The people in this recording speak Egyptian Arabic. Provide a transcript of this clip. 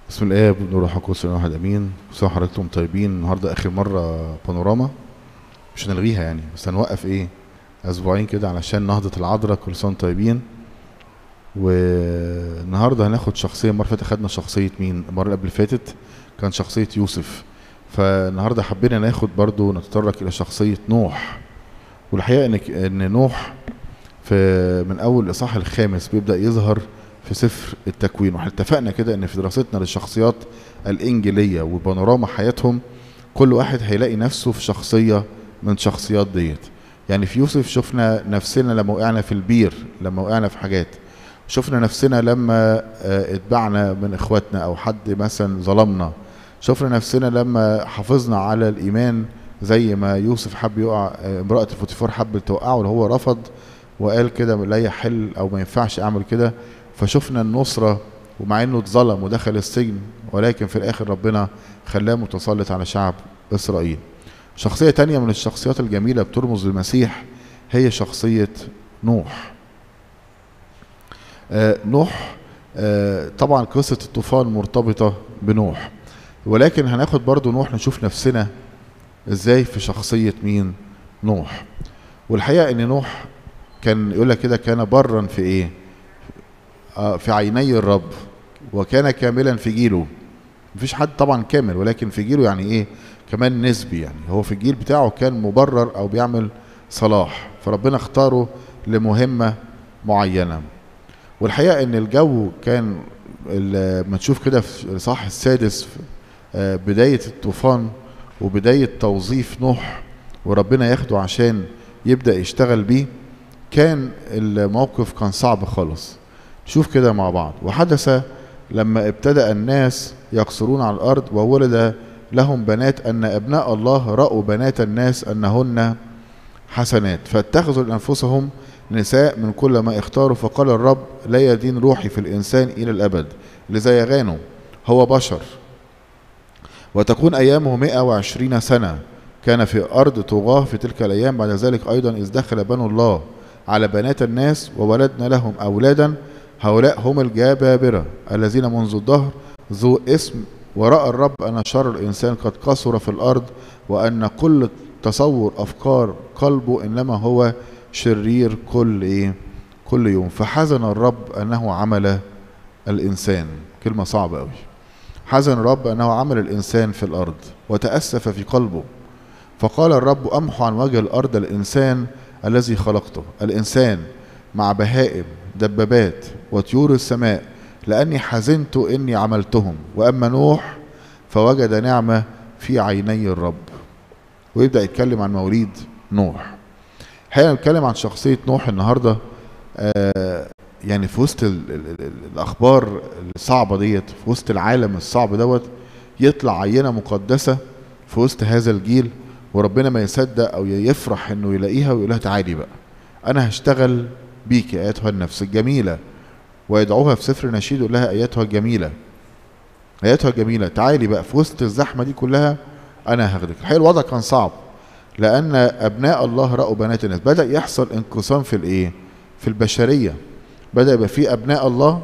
بسم الآب والابن والروح القدس الإله واحد أمين كل حضراتكم طيبين النهارده آخر مرة بانوراما مش هنلغيها يعني بس هنوقف إيه أسبوعين كده علشان نهضة العذراء كل سنة وانتم طيبين والنهارده هناخد شخصية المرة اللي فاتت خدنا شخصية مين؟ المرة اللي قبل اللي فاتت كان شخصية يوسف فالنهارده حبينا ناخد برضو نتطرق إلى شخصية نوح والحقيقة إن إن نوح في من أول الإصحاح الخامس بيبدأ يظهر في سفر التكوين واحنا اتفقنا كده ان في دراستنا للشخصيات الانجيليه وبانوراما حياتهم كل واحد هيلاقي نفسه في شخصيه من شخصيات ديت يعني في يوسف شفنا نفسنا لما وقعنا في البير لما وقعنا في حاجات شفنا نفسنا لما آه، اتبعنا من اخواتنا او حد مثلا ظلمنا شفنا نفسنا لما حافظنا على الايمان زي ما يوسف حب يقع آه، امراه الفوتيفار حب توقعه اللي هو رفض وقال كده لا يحل او ما ينفعش اعمل كده فشفنا النصرة ومع انه اتظلم ودخل السجن ولكن في الاخر ربنا خلاه متسلط على شعب اسرائيل شخصية تانية من الشخصيات الجميلة بترمز للمسيح هي شخصية نوح آه نوح آه طبعا قصة الطوفان مرتبطة بنوح ولكن هناخد برضو نوح نشوف نفسنا ازاي في شخصية مين نوح والحقيقة ان نوح كان يقول لك كده كان برا في ايه آه، في عيني الرب وكان كاملا في جيله مفيش حد طبعا كامل ولكن في جيله يعني ايه كمان نسبي يعني هو في الجيل بتاعه كان مبرر او بيعمل صلاح فربنا اختاره لمهمة معينة والحقيقة ان الجو كان ال- ما تشوف كده في الصح السادس آه، بداية الطوفان وبداية توظيف نوح وربنا ياخده عشان يبدأ يشتغل بيه كان الموقف كان صعب خالص شوف كده مع بعض وحدث لما ابتدأ الناس يقصرون على الأرض وولد لهم بنات أن أبناء الله رأوا بنات الناس أنهن حسنات فاتخذوا لأنفسهم نساء من كل ما اختاروا فقال الرب لا يدين روحي في الإنسان إلى الأبد لذا يغانوا هو بشر وتكون أيامه 120 سنة كان في أرض طغاة في تلك الأيام بعد ذلك أيضا إذ دخل بنو الله على بنات الناس وولدنا لهم أولادا هؤلاء هم الجبابرة الذين منذ الدهر ذو اسم ورأى الرب أن شر الإنسان قد كثر في الأرض وأن كل تصور أفكار قلبه إنما هو شرير كل إيه كل يوم فحزن الرب أنه عمل الإنسان كلمة صعبة أوي حزن الرب أنه عمل الإنسان في الأرض وتأسف في قلبه فقال الرب أمحو عن وجه الأرض الإنسان الذي خلقته الإنسان مع بهائم دبابات وطيور السماء لأني حزنت إني عملتهم وأما نوح فوجد نعمة في عيني الرب ويبدأ يتكلم عن مواليد نوح حقيقة نتكلم عن شخصية نوح النهاردة آه يعني في وسط ال ال ال الأخبار الصعبة ديت في وسط العالم الصعب دوت يطلع عينة مقدسة في وسط هذا الجيل وربنا ما يصدق أو يفرح إنه يلاقيها ويقول لها تعالي بقى أنا هشتغل بيك يا أيتها النفس الجميلة ويدعوها في سفر نشيد يقول لها أيتها الجميلة أيتها الجميلة تعالي بقى في وسط الزحمة دي كلها أنا هاخدك الحقيقة الوضع كان صعب لأن أبناء الله رأوا بنات الناس بدأ يحصل انقسام في الإيه؟ في البشرية بدأ يبقى في أبناء الله